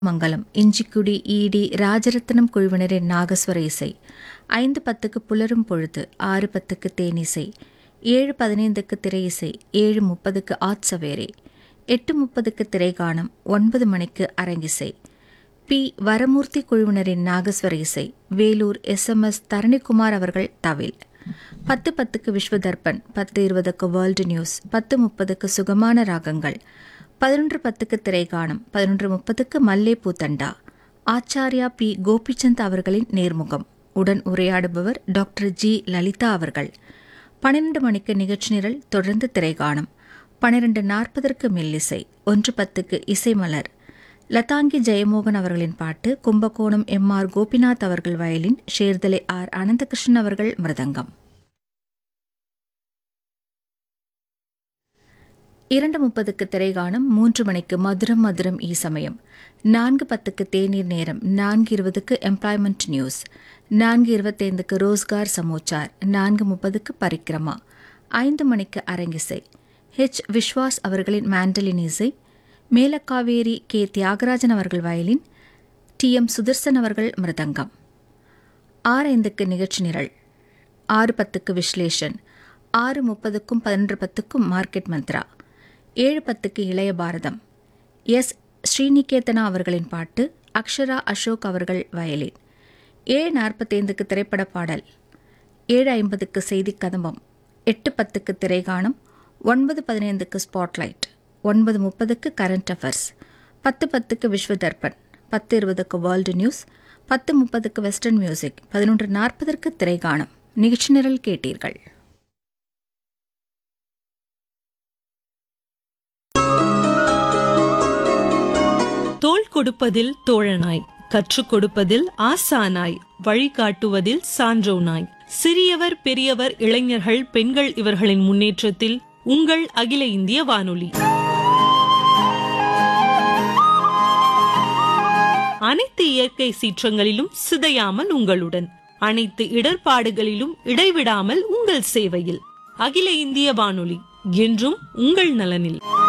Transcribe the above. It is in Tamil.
மங்கலம் இஞ்சிக்குடி ஈடி ராஜரத்னம் குழுவினரின் நாகஸ்வர இசை ஐந்து பத்துக்கு புலரும் பொழுது ஆறு பத்துக்கு தேனிசை ஏழு பதினைந்துக்கு திரை இசை ஏழு முப்பதுக்கு ஆட்சவேரே எட்டு முப்பதுக்கு திரைகானம் ஒன்பது மணிக்கு அரங்கிசை பி வரமூர்த்தி குழுவினரின் நாகஸ்வர இசை வேலூர் எஸ்எம்எஸ் தரணிக்குமார் அவர்கள் தவில் பத்து பத்துக்கு விஸ்வதர்பன் பத்து இருபதுக்கு வேர்ல்டு நியூஸ் பத்து முப்பதுக்கு சுகமான ராகங்கள் பதினொன்று பத்துக்கு திரைகானம் பதினொன்று முப்பதுக்கு மல்லே பூத்தண்டா ஆச்சாரியா பி கோபிச்சந்த் அவர்களின் நேர்முகம் உடன் உரையாடுபவர் டாக்டர் ஜி லலிதா அவர்கள் பன்னிரண்டு மணிக்கு நிகழ்ச்சி நிரல் தொடர்ந்து திரைகானம் பன்னிரண்டு நாற்பதற்கு மெல்லிசை ஒன்று பத்துக்கு இசைமலர் லதாங்கி ஜெயமோகன் அவர்களின் பாட்டு கும்பகோணம் எம் ஆர் கோபிநாத் அவர்கள் வயலின் ஷேர்தலை ஆர் அனந்தகிருஷ்ணன் அவர்கள் மிருதங்கம் இரண்டு முப்பதுக்கு திரைகானம் மூன்று மணிக்கு மதுரம் மதுரம் ஈ சமயம் நான்கு பத்துக்கு தேநீர் நேரம் நான்கு இருபதுக்கு எம்ப்ளாய்மெண்ட் நியூஸ் நான்கு இருபத்தைந்துக்கு ரோஸ்கார் சமோச்சார் நான்கு முப்பதுக்கு பரிக்கிரமா ஐந்து மணிக்கு அரங்கிசை ஹெச் விஸ்வாஸ் அவர்களின் மேண்டலின் இசை மேலக்காவேரி கே தியாகராஜன் அவர்கள் வயலின் டி எம் சுதர்சன் அவர்கள் மிருதங்கம் ஆறு ஐந்துக்கு நிகழ்ச்சி நிரல் ஆறு பத்துக்கு விஸ்லேஷன் ஆறு முப்பதுக்கும் பதினொன்று பத்துக்கும் மார்க்கெட் மந்த்ரா ஏழு பத்துக்கு இளைய பாரதம் எஸ் ஸ்ரீநிகேதனா அவர்களின் பாட்டு அக்ஷரா அசோக் அவர்கள் வயலின் ஏழு நாற்பத்தைந்துக்கு திரைப்பட பாடல் ஏழு ஐம்பதுக்கு செய்தி கதம்பம் எட்டு பத்துக்கு திரைகானம் ஒன்பது பதினைந்துக்கு ஸ்பாட்லைட் ஒன்பது முப்பதுக்கு கரண்ட் அஃபேர்ஸ் பத்து பத்துக்கு விஸ்வதர்பன் பத்து இருபதுக்கு வேர்ல்டு நியூஸ் பத்து முப்பதுக்கு வெஸ்டர்ன் மியூசிக் பதினொன்று நாற்பதற்கு திரைகானம் நிகழ்ச்சி நிரல் கேட்டீர்கள் தோள் கொடுப்பதில் தோழனாய் கற்றுக் கொடுப்பதில் ஆசானாய் வழிகாட்டுவதில் சான்றோனாய் சிறியவர் பெரியவர் இளைஞர்கள் பெண்கள் இவர்களின் முன்னேற்றத்தில் உங்கள் அகில இந்திய வானொலி அனைத்து இயற்கை சீற்றங்களிலும் சிதையாமல் உங்களுடன் அனைத்து இடர்பாடுகளிலும் இடைவிடாமல் உங்கள் சேவையில் அகில இந்திய வானொலி என்றும் உங்கள் நலனில்